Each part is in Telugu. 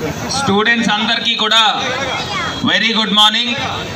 స్టూడెంట్స్ అందరికీ కూడా వెరీ గుడ్ మార్నింగ్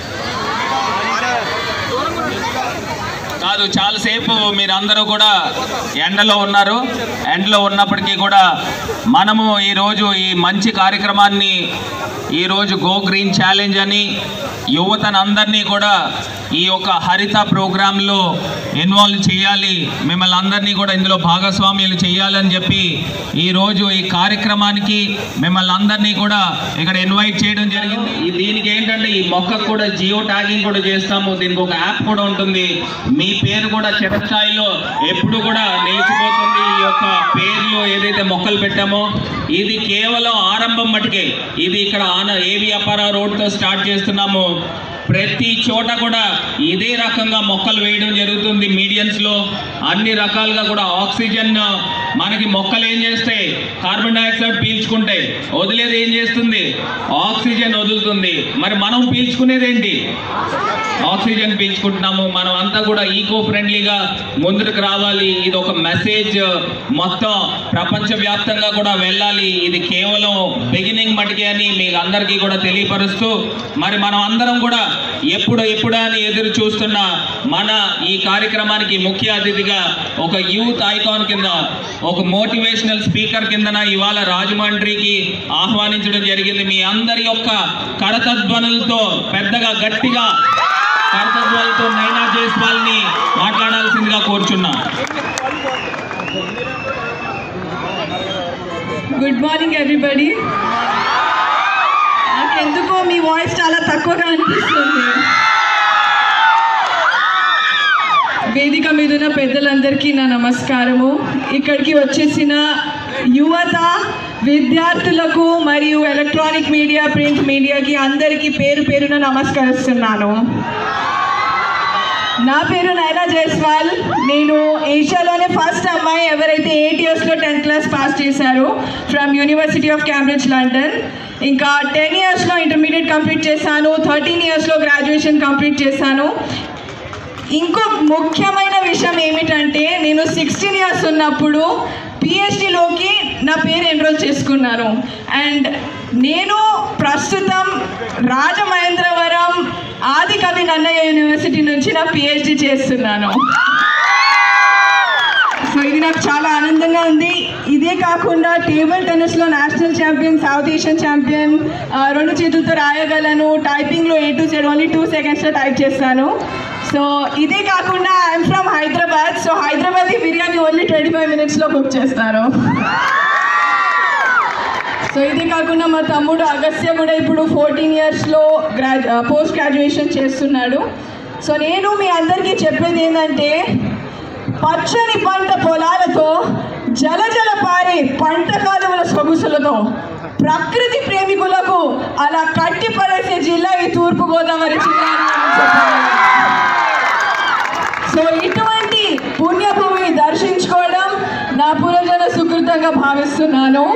కాదు చాలాసేపు మీరందరూ కూడా ఎండలో ఉన్నారు ఎండలో ఉన్నప్పటికీ కూడా మనము ఈరోజు ఈ మంచి కార్యక్రమాన్ని ఈరోజు గో గ్రీన్ ఛాలెంజ్ అని యువతనందరినీ కూడా ఈ యొక్క హరిత ప్రోగ్రాంలో ఇన్వాల్వ్ చేయాలి మిమ్మల్ని అందరినీ కూడా ఇందులో భాగస్వామ్యాలు చేయాలని చెప్పి ఈరోజు ఈ కార్యక్రమానికి మిమ్మల్ని అందరినీ కూడా ఇక్కడ ఇన్వైట్ చేయడం జరిగింది ఈ దీనికి ఏంటంటే ఈ మొక్కకు కూడా జియో ట్యాగింగ్ కూడా చేస్తాము దీనికి ఒక యాప్ కూడా ఉంటుంది మీ పేరు కూడా చిరస్థాయిలో ఎప్పుడు కూడా నిలిచిపోతుంది ఈ యొక్క పేర్లు ఏదైతే మొక్కలు పెట్టామో ఇది కేవలం ఆరంభం మటుకే ఇది ఇక్కడ ఆన ఏవి అపారా రోడ్తో స్టార్ట్ చేస్తున్నాము ప్రతి చోట కూడా ఇదే రకంగా మొక్కలు వేయడం జరుగుతుంది మీడియన్స్లో అన్ని రకాలుగా కూడా ఆక్సిజన్ మనకి మొక్కలు ఏం చేస్తాయి కార్బన్ డైఆక్సైడ్ పీల్చుకుంటాయి వదిలేది ఏం చేస్తుంది ఆక్సిజన్ వదులుతుంది మరి మనం పీల్చుకునేది ఏంటి ఆక్సిజన్ పీల్చుకుంటున్నాము మనం అంతా కూడా ఈకో ఫ్రెండ్లీగా ముందుకు రావాలి ఇది ఒక మెసేజ్ మొత్తం ప్రపంచవ్యాప్తంగా కూడా వెళ్ళాలి ఇది కేవలం బిగినింగ్ మటుకే అని మీకు అందరికీ కూడా తెలియపరుస్తూ మరి మనం అందరం కూడా ఎప్పుడు ఎప్పుడు అని ఎదురు చూస్తున్న మన ఈ కార్యక్రమానికి ముఖ్య అతిథిగా ఒక యూత్ ఐకాన్ కింద ఒక మోటివేషనల్ స్పీకర్ కిందన ఇవాళ రాజమండ్రికి ఆహ్వానించడం జరిగింది మీ అందరి యొక్క కరతధ్వనులతో పెద్దగా గట్టిగా కర్తవ్యాలతో నైనా జైస్వాల్ని మాట్లాడాల్సిందిగా కోరుచున్నా గుడ్ మార్నింగ్ ఎవ్రీబడి నాకెందుకో మీ వాయిస్ చాలా తక్కువగా అనిపిస్తుంది వేదిక మీద ఉన్న పెద్దలందరికీ నా నమస్కారము ఇక్కడికి వచ్చేసిన యువత విద్యార్థులకు మరియు ఎలక్ట్రానిక్ మీడియా ప్రింట్ మీడియాకి అందరికీ పేరు పేరున నమస్కరిస్తున్నాను నా పేరు నైనా జైస్వాల్ నేను ఏషియాలోనే ఫస్ట్ అమ్మాయి ఎవరైతే ఎయిట్ ఇయర్స్లో టెన్త్ క్లాస్ పాస్ చేశారు from university of Cambridge London ఇంకా టెన్ ఇయర్స్లో ఇంటర్మీడియట్ కంప్లీట్ చేశాను థర్టీన్ ఇయర్స్లో గ్రాడ్యుయేషన్ కంప్లీట్ చేశాను ఇంకో ముఖ్యమైన విషయం ఏమిటంటే నేను సిక్స్టీన్ ఇయర్స్ ఉన్నప్పుడు పిహెచ్డిలోకి నా పేరు ఎన్రోల్ చేసుకున్నాను అండ్ నేను ప్రస్తుతం రాజమహేంద్రవరం ఆది కవి నన్నయ్య యూనివర్సిటీ నుంచి నా పిహెచ్డి చేస్తున్నాను సో ఇది నాకు చాలా ఆనందంగా ఉంది ఇదే కాకుండా టేబుల్ టెన్నిస్లో national champion south Asian champion ఆ, రెండు చేతులతో రాయగలను టైపింగ్లో A to Z only two సెకండ్స్లో టైప్ చేస్తాను సో ఇదే కాకుండా I'm from Hyderabad so Hyderabad biryani only twenty five మినిట్స్లో కుక్ చేస్తారు సో ఇదే కాకుండా మా తమ్ముడు అగస్త్య కూడా ఇప్పుడు ఫోర్టీన్ ఇయర్స్లో గ్రాడ్యు పోస్ట్ గ్రాడ్యుయేషన్ చేస్తున్నాడు సో నేను మీ అందరికీ చెప్పేది ఏంటంటే పచ్చని పంట పొలాలతో జలజల పారే పంట కాలువల సొగుసులతో ప్రకృతి ప్రేమికులకు అలా కట్టి పడేసే జిల్లా ఈ తూర్పుగోదావరి జిల్లా అని నేను చెప్పగలను. సో ఇటువంటి పుణ్యభూమిని దర్శించుకోవడం నా పునర్జన సుకృతంగా భావిస్తున్నాను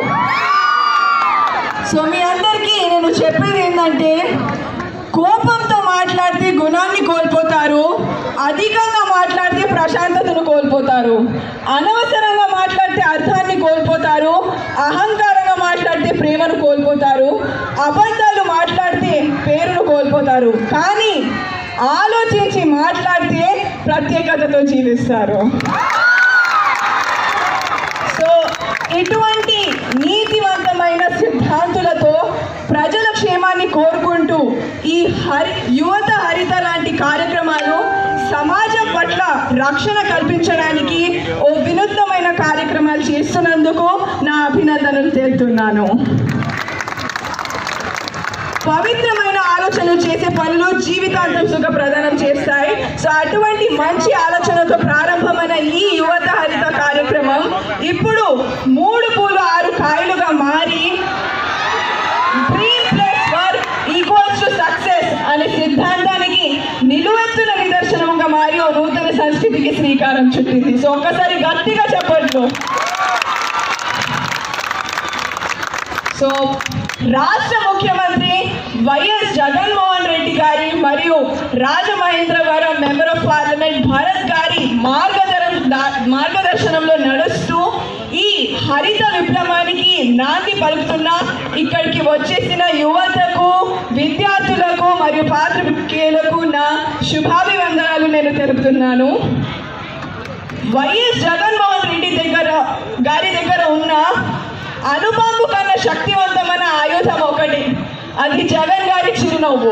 సో మీ అందరికీ నేను చెప్పేది ఏంటంటే కోపంతో మాట్లాడితే గుణాన్ని కోల్పోతారు అధికంగా మాట్లాడితే ప్రశాంతతను కోల్పోతారు అనవసరంగా మాట్లాడితే అర్థాన్ని కోల్పోతారు అహంకారంగా మాట్లాడితే ప్రేమను కోల్పోతారు అబద్ధాలు మాట్లాడితే పేరును కోల్పోతారు కానీ ఆలోచించి మాట్లాడితే ప్రత్యేకతతో జీవిస్తారు సో ఇటువంటి నీతివంతమైన సిద్ధాంతులతో ప్రజల క్షేమాన్ని కోరుకుంటూ ఈ హరి యువత హరిత లాంటి కార్యక్రమాలు సమాజం పట్ల రక్షణ కల్పించడానికి ఓ వినూత్నమైన కార్యక్రమాలు చేస్తున్నందుకు నా అభినందనలు తెలుపుతున్నాను పవిత్రమైన ఆలోచనలు చేసే పనులు జీవితాంతం సుఖ ప్రదానం చేస్తాయి సో అటువంటి మంచి ఆలోచనతో ప్రారంభమైన ఈ యువత హరిత కార్యక్రమం ఇప్పుడు మూడు పూలు ఆరు కాయలుగా మారి dream plus work equals to success అనే సిద్ధాంతానికి నిలువెత్తున నిదర్శనంగా మారి ఓ నూతన సంస్కృతికి శ్రీకారం చుట్టింది సో ఒక్కసారి గట్టిగా చెప్పట్లు సో రాష్ట్ర ముఖ్యమంత్రి వైఎస్ జగన్మోహన్ రెడ్డి గారి మరియు Rajamahendravaram member of parliament Bharat గారి మార్గదర్శనం మార్గదర్శనంలో నడుస్తూ ఈ హరిత విప్లవానికి నాంది పలుకుతున్న ఇక్కడికి వచ్చేసిన యువతకు విద్యార్థులకు మరియు పాత్రికేయులకు నా శుభాభివందనాలు నేను తెలుపుతున్నాను వైఎస్ జగన్మోహన్ రెడ్డి దగ్గర గారి దగ్గర ఉన్న అనుబాంబు కన్నా శక్తివంతమైన ఆయుధం ఒకటి అది జగన్ గారి చిరునవ్వు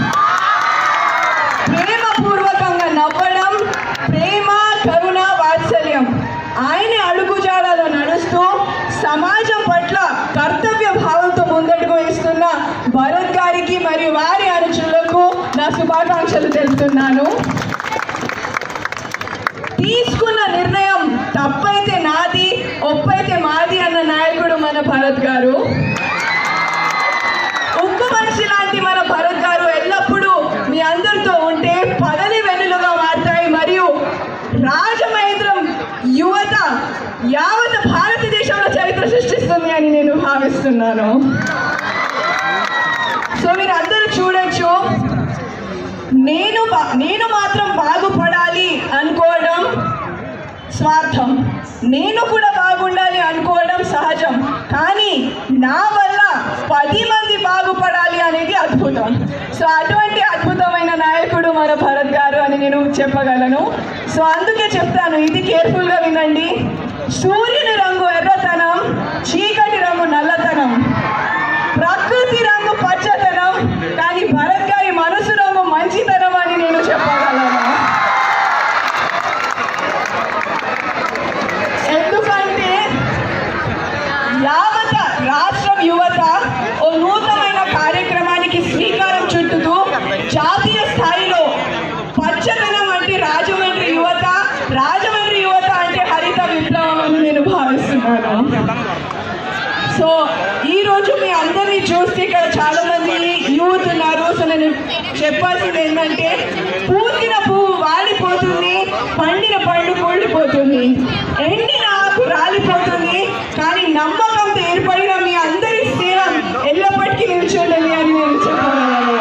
ప్రేమపూర్వకంగా నవ్వడం ప్రేమ కరుణ వాత్సల్యం ఆయన అడుగుజాడలో నడుస్తూ సమాజం పట్ల కర్తవ్య భావంతో ముందడుగు వేస్తున్న భరత్ గారికి మరియు వారి అనుచరులకు నా శుభాకాంక్షలు తెలుపుతున్నాను తీసుకున్న నిర్ణయం తప్పైతే నాది ఒప్పైతే మాది అన్న నాయకుడు మన భరత్ గారు ఉక్కు మనిషి లాంటి మన భరత్ గారు ఎల్లప్పుడూ మీ అందరితో ఉంటే పదవి వెన్నులుగా మారుతాయి మరియు రాజమహేంద్రం యువత యావత్ భారతదేశంలో చరిత్ర సృష్టిస్తుంది అని నేను భావిస్తున్నాను సో మీరు అందరూ చూడొచ్చు నేను బా- నేను మాత్రం బాగుపడాలి అనుకోవడం స్వార్థం నేను కూడా బాగుండాలి అనుకోవడం సహజం కానీ నా వల్ల పది మంది బాగుపడాలి అనేది అద్భుతం సో అటువంటి అద్భుతమైన నాయకుడు మన భరత్ గారు అని నేను చెప్పగలను సో అందుకే చెప్తాను ఇది కేర్ఫుల్గా వినండి సూర్యుని రంగు ఎర్రతనం చీకటి రంగు నల్లతనం ప్రకృతి రంగు పచ్చదనం కానీ భరత్ గారి మనసు రంగు మంచితనం అని నేను చెప్పగలను ఎందుకంటే యావత రాష్ట్రం యువత ఓ నూతనమైన కార్యక్రమానికి శ్రీకారం చుట్టుతూ జాతీయ స్థాయిలో పచ్చదనం అంటే రాజమండ్రి యువత రాజమండ్రి యువత అంటే హరిత విప్లవం అని నేను భావిస్తున్నాను సో ఈ రోజు మీ అందరినీ చూస్తే ఇక్కడ చాలా మంది యూత్ ఉన్నారు సో నేను చెప్పాల్సింది ఏంటంటే పూసిన పువ్వు వాడిపోతుంది పండిన పండు కూలిపోతుంది ఎండిన ఆకు రాలిపోతుంది కానీ నమ్మకంతో ఏర్పడిన మీ అందరి స్నేహం ఎల్లప్పటికీ నిల్చుండాలి అని నేను చెప్పగలను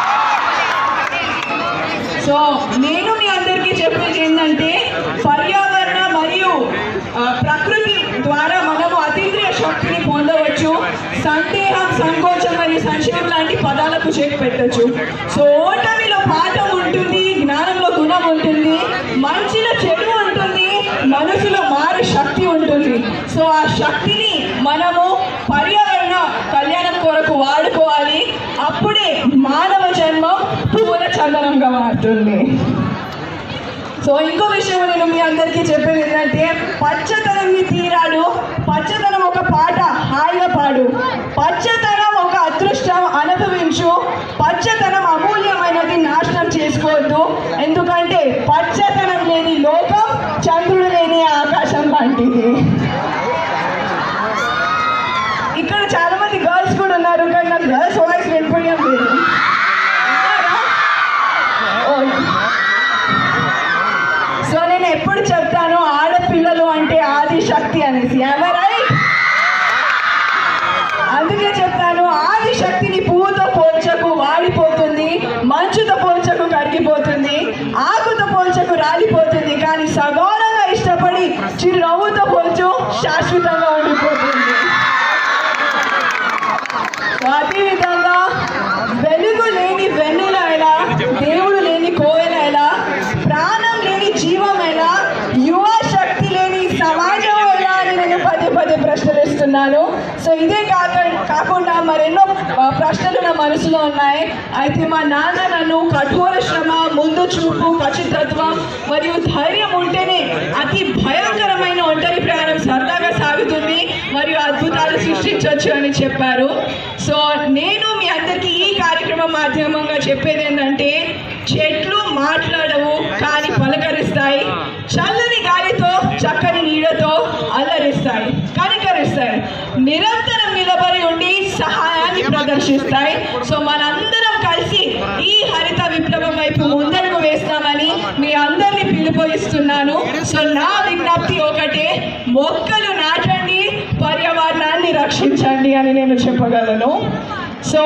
సో నేను మీ అందరికీ చెప్పేది ఏంటంటే పర్యావరణ మరియు ఆ, ప్రకృతి ద్వారా మనము అతీంద్రియ శక్తిని పొందవచ్చు సందేహం సంకోచం మరియు సంశయం లాంటి పదాలకు చెక్ పెట్టచ్చు సో ఓటమిలో పాఠం ఉంటుంది జ్ఞానంలో గుణం ఉంటుంది మంచిలో చెడు ఉంటుంది మనసులో మారే శక్తి ఉంటుంది సో ఆ శక్తిని మనము పర్యావరణ కళ్యాణం కొరకు వాడుకోవాలి అప్పుడే మానవ జన్మం పూల చందనంగా మారుతుంది సో ఇంకో విషయం నేను మీ అందరికీ చెప్పేది ఏంటంటే పచ్చదనం నీ తీరాడు పచ్చదనం ఒక పాట హాయిగా పాడు పచ్చదనం ఒక అదృష్టం అనుభవించు పచ్చదనం అమూల్యమైనది నాశనం చేసుకోవద్దు ఎందుకంటే పచ్చదనం లేని లోకం చంద్రుడు లేని ఆకాశం లాంటిది ఇక్కడ చాలా మంది గర్ల్స్ కూడా ఉన్నారు కానీ నాకు గర్ల్స్ వాయిస్ వినిపించడం లేదు ఉన్నారా? ఓకే. సో నేను ఎప్పుడు చెప్తాను ఆడపిల్లలు అంటే ఆది శక్తి అనేసి రైట్ అందుకే చెప్తాను ఆది శక్తిని పువ్వుతో పోల్చకు వాడిపోతుంది మంచుతో పోల్చకు కరిగిపోతుంది ఆకుతో పోల్చకు రాలిపోతుంది కానీ సగౌరవంగా ఇష్టపడి చిరునవ్వుతో పోల్చు శాశ్వతంగా ఉండిపోతుంది సో అదేవిధంగా వెలుగు లేని వెన్నెల ఎలా దేవుడు లేని కోవెల ఎలా ప్రాణం లేని జీవం ఎలా యువ శక్తి లేని సమాజం ఎలా అని నేను పదే పదే ప్రశ్నలు ఇస్తున్నాను సో ఇదే కాక కాకుండా మరెన్నో ఆ, ప్రశ్నలు నా మనసులో ఉన్నాయి అయితే మా నాన్న నన్ను కఠోర శ్రమ ముందు చూపు ఖచ్చితత్వం మరియు ధైర్యం ఉంటేనే అతి భయంకరమైన ఒంటరి ప్రయాణం సరదాగా సాగుతుంది మరియు అద్భుతాలు సృష్టించవచ్చు అని చెప్పారు సో నేను మీ అందరికీ ఈ కార్యక్రమం మాధ్యమంగా చెప్పేది ఏంటంటే చెట్లు మాట్లాడవు కానీ పలకరిస్తాయి చల్లని గాలితో చక్కని నీడతో అల్లరిస్తాయి కనికరిస్తాయి నిరంతరం నిలబడి ఉండి సహాయాన్ని ప్రదర్శిస్తాయి సో మనందరం కలిసి ఈ హరిత విప్లవం వైపు ముందడుగు వేస్తామని మీ అందరినీ పిలుపునిస్తున్నాను సో నా విజ్ఞప్తి ఒకటే మొక్కలు నాటండి పర్యావరణాన్ని రక్షించండి అని నేను చెప్పగలను సో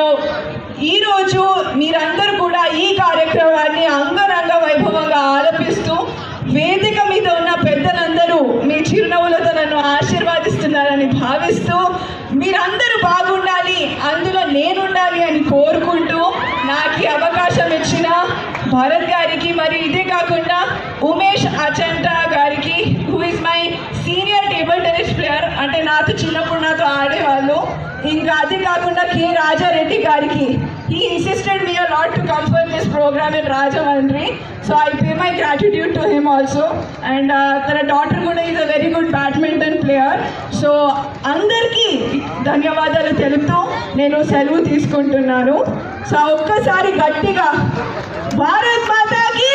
ఈరోజు మీరందరూ కూడా ఈ కార్యక్రమాన్ని అంగరంగ వైభవంగా ఆలపిస్తూ వేదిక మీద ఉన్న పెద్దలందరూ మీ చిరునవ్వులతో నన్ను ఆశీర్వాదిస్తున్నారని భావిస్తూ మీరందరూ బాగుండాలి అందులో నేనుండాలి అని కోరుకుంటూ నాకు ఈ అవకాశం ఇచ్చిన భరత్ గారికి మరి ఇదే కాకుండా ఉమేష్ అచంటా గారికి who is my senior table tennis player అంటే నాతో చిన్నప్పుడు నాతో ఆడేవాళ్ళు ఇంకా అది కాకుండా కె రాజారెడ్డి గారికి he insisted me lot to come for this programme in Rajahmundry so I pay my gratitude to him also and తన డాటర్ కూడా is a very good badminton player so అందరికీ ధన్యవాదాలు తెలుపుతూ నేను సెలవు తీసుకుంటున్నాను సో ఒక్కసారి గట్టిగా భారత్ మాతాకి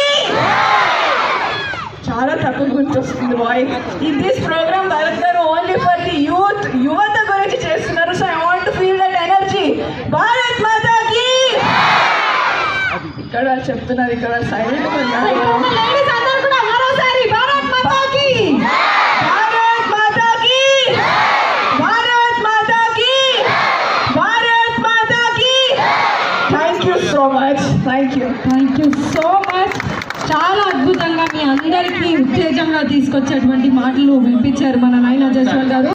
చాలా తక్కువ గుర్తొస్తుంది బాయ్ ఈ దిస్ ప్రోగ్రామ్ భరత్ గారు ఓన్లీ ఫర్ ది యూత్ యువత గురించి చేస్తున్నారు so I want feel that energy Bharat మాతాకి ఇక్కడ చెప్తున్నారు ఇక్కడ సైలెంట్ లేడీస్ అందరూ కూడా మరోసారి భారత్ మాతాకి భారత్ మాతాకి భారత్ మాతాకి భారత్ మాతాకి thank you so much thank you thank you so much చాలా అద్భుతంగా మీ అందరికీ ఉత్తేజంగా తీసుకొచ్చేటువంటి మాటలు వినిపించారు మన నైనా జస్వాల్ గారు